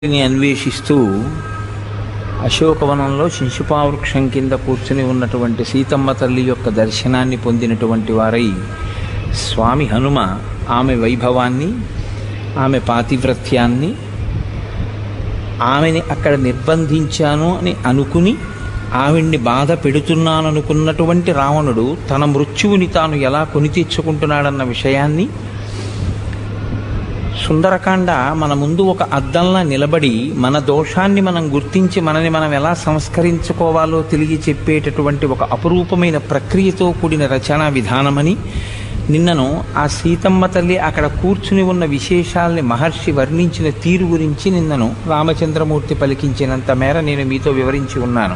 ని అన్వేషిస్తూ అశోకవనంలో శిశుపావృక్షం కింద కూర్చుని ఉన్నటువంటి సీతమ్మ తల్లి యొక్క దర్శనాన్ని పొందినటువంటి వారై స్వామి హనుమ ఆమె వైభవాన్ని ఆమె పాతివ్రత్యాన్ని ఆమెని అక్కడ నిర్బంధించాను అని అనుకుని ఆవిడ్ని బాధ పెడుతున్నాననుకున్నటువంటి రావణుడు తన మృత్యువుని తాను ఎలా కొని తెచ్చుకుంటున్నాడన్న విషయాన్ని సుందరకాండ మన ముందు ఒక అద్దంలా నిలబడి మన దోషాన్ని మనం గుర్తించి మనని మనం ఎలా సంస్కరించుకోవాలో తెలియ చెప్పేటటువంటి ఒక అపురూపమైన ప్రక్రియతో కూడిన రచనా విధానమని నిన్నను ఆ సీతమ్మ తల్లి అక్కడ కూర్చుని ఉన్న విశేషాల్ని మహర్షి వర్ణించిన తీరు గురించి నిన్నను రామచంద్రమూర్తి పలికించినంత మేర నేను మీతో వివరించి ఉన్నాను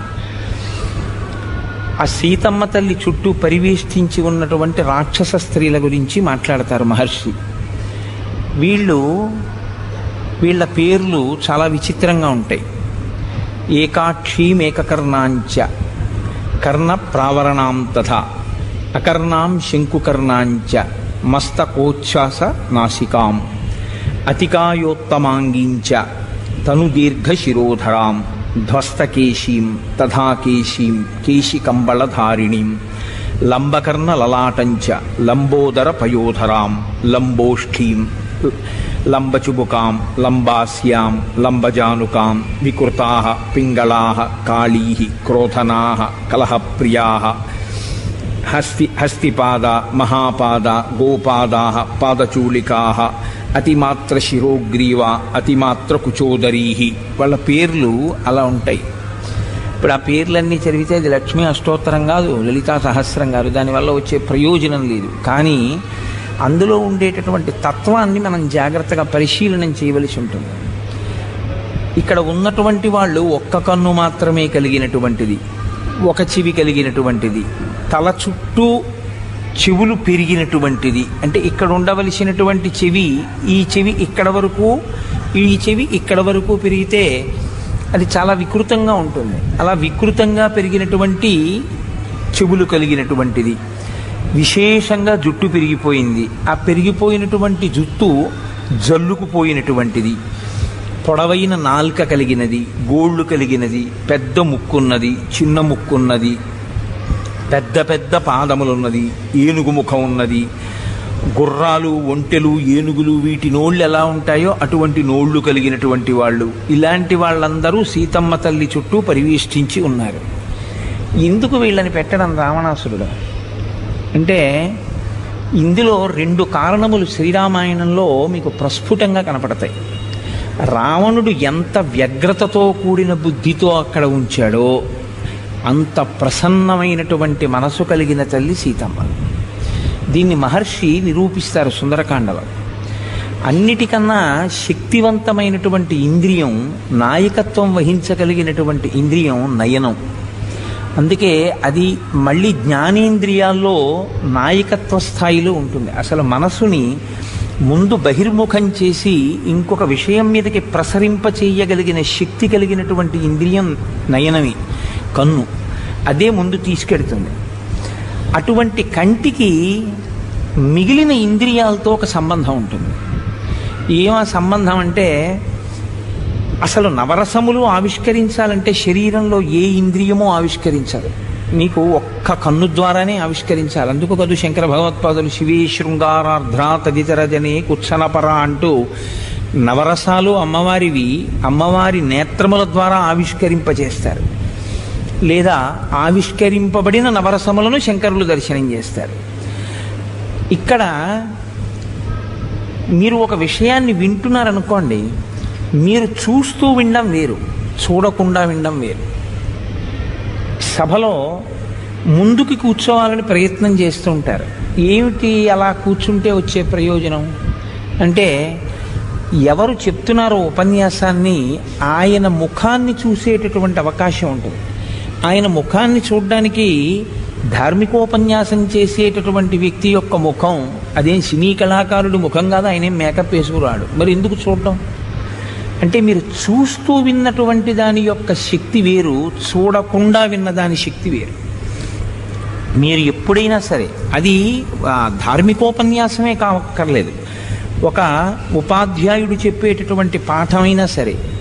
ఆ సీతమ్మ తల్లి చుట్టూ పరివేష్టించి ఉన్నటువంటి రాక్షస స్త్రీల గురించి మాట్లాడతారు మహర్షి వీళ్ళు వీళ్ళ పేర్లు చాలా విచిత్రంగా ఉంటాయి ఏకాక్షీం ఏకకర్ణాంచ కర్ణ ప్రావరణాం తథా అకర్ణాం శంకుకర్ణాంచ మస్తకోచ్ఛ్వాస నాసికాం అతికాయోత్తమాంగీంచ తను దీర్ఘశిరోధరాం ధ్వస్తకేశీం తథా కేశీం కేశికంబళధారిణీం లంబకర్ణ లలాటంచ లంబోదర పయోధరాం లంబోష్ఠీం లంబచుబుకాం లంబాస్యాం లంబజానుకాం వికృతా పింగళా కాళీ క్రోధనా కలహప్రియా హస్తి హస్తిపాద మహాపాద గోపాదా పాదచూళికా అతిమాత్ర శిరోగ్రీవ అతిమాత్ర కుచోదరీ వాళ్ళ పేర్లు అలా ఉంటాయి ఇప్పుడు ఆ పేర్లన్నీ చదివితే అది లక్ష్మీ అష్టోత్తరం కాదు లలితా సహస్రం కాదు దానివల్ల వచ్చే ప్రయోజనం లేదు కానీ అందులో ఉండేటటువంటి తత్వాన్ని మనం జాగ్రత్తగా పరిశీలనం చేయవలసి ఉంటుంది ఇక్కడ ఉన్నటువంటి వాళ్ళు ఒక్క కన్ను మాత్రమే కలిగినటువంటిది ఒక చెవి కలిగినటువంటిది తల చుట్టూ చెవులు పెరిగినటువంటిది అంటే ఇక్కడ ఉండవలసినటువంటి చెవి ఈ చెవి ఇక్కడ వరకు ఈ చెవి ఇక్కడ వరకు పెరిగితే అది చాలా వికృతంగా ఉంటుంది అలా వికృతంగా పెరిగినటువంటి చెవులు కలిగినటువంటిది విశేషంగా జుట్టు పెరిగిపోయింది ఆ పెరిగిపోయినటువంటి జుట్టు జల్లుకుపోయినటువంటిది పొడవైన నాల్క కలిగినది గోళ్ళు కలిగినది పెద్ద ముక్కున్నది చిన్న ముక్కున్నది పెద్ద పెద్ద పాదములున్నది ఏనుగు ముఖం ఉన్నది గుర్రాలు ఒంటెలు ఏనుగులు వీటి నోళ్ళు ఎలా ఉంటాయో అటువంటి నోళ్ళు కలిగినటువంటి వాళ్ళు ఇలాంటి వాళ్ళందరూ సీతమ్మ తల్లి చుట్టూ పరివేష్టించి ఉన్నారు ఎందుకు వీళ్ళని పెట్టడం రావణాసురుడు అంటే ఇందులో రెండు కారణములు శ్రీరామాయణంలో మీకు ప్రస్ఫుటంగా కనపడతాయి రావణుడు ఎంత వ్యగ్రతతో కూడిన బుద్ధితో అక్కడ ఉంచాడో అంత ప్రసన్నమైనటువంటి మనసు కలిగిన తల్లి సీతమ్మ దీన్ని మహర్షి నిరూపిస్తారు సుందరకాండలో అన్నిటికన్నా శక్తివంతమైనటువంటి ఇంద్రియం నాయకత్వం వహించగలిగినటువంటి ఇంద్రియం నయనం అందుకే అది మళ్ళీ జ్ఞానేంద్రియాల్లో నాయకత్వ స్థాయిలో ఉంటుంది అసలు మనసుని ముందు బహిర్ముఖం చేసి ఇంకొక విషయం మీదకి ప్రసరింప చేయగలిగిన శక్తి కలిగినటువంటి ఇంద్రియం నయనమే కన్ను అదే ముందు తీసుకెడుతుంది అటువంటి కంటికి మిగిలిన ఇంద్రియాలతో ఒక సంబంధం ఉంటుంది ఏమా సంబంధం అంటే అసలు నవరసములు ఆవిష్కరించాలంటే శరీరంలో ఏ ఇంద్రియమో ఆవిష్కరించాలి నీకు ఒక్క కన్ను ద్వారానే ఆవిష్కరించాలి అందుకు కదు శంకర భగవత్పాదులు శివే శృంగారార్ధ్ర తదితర జనే కుత్సనపర అంటూ నవరసాలు అమ్మవారివి అమ్మవారి నేత్రముల ద్వారా ఆవిష్కరింపజేస్తారు లేదా ఆవిష్కరింపబడిన నవరసములను శంకరులు దర్శనం చేస్తారు ఇక్కడ మీరు ఒక విషయాన్ని వింటున్నారనుకోండి మీరు చూస్తూ వినడం వేరు చూడకుండా వినడం వేరు సభలో ముందుకి కూర్చోవాలని ప్రయత్నం చేస్తూ ఉంటారు ఏమిటి అలా కూర్చుంటే వచ్చే ప్రయోజనం అంటే ఎవరు చెప్తున్నారో ఉపన్యాసాన్ని ఆయన ముఖాన్ని చూసేటటువంటి అవకాశం ఉంటుంది ఆయన ముఖాన్ని చూడడానికి ధార్మికోపన్యాసం చేసేటటువంటి వ్యక్తి యొక్క ముఖం అదేం సినీ కళాకారుడి ముఖం కాదు ఆయన ఏం మేకప్ వేసుకురాడు మరి ఎందుకు చూడడం అంటే మీరు చూస్తూ విన్నటువంటి దాని యొక్క శక్తి వేరు చూడకుండా విన్న దాని శక్తి వేరు మీరు ఎప్పుడైనా సరే అది ఆ, ధార్మికోపన్యాసమే కావక్కర్లేదు ఒక ఉపాధ్యాయుడు చెప్పేటటువంటి పాఠమైనా సరే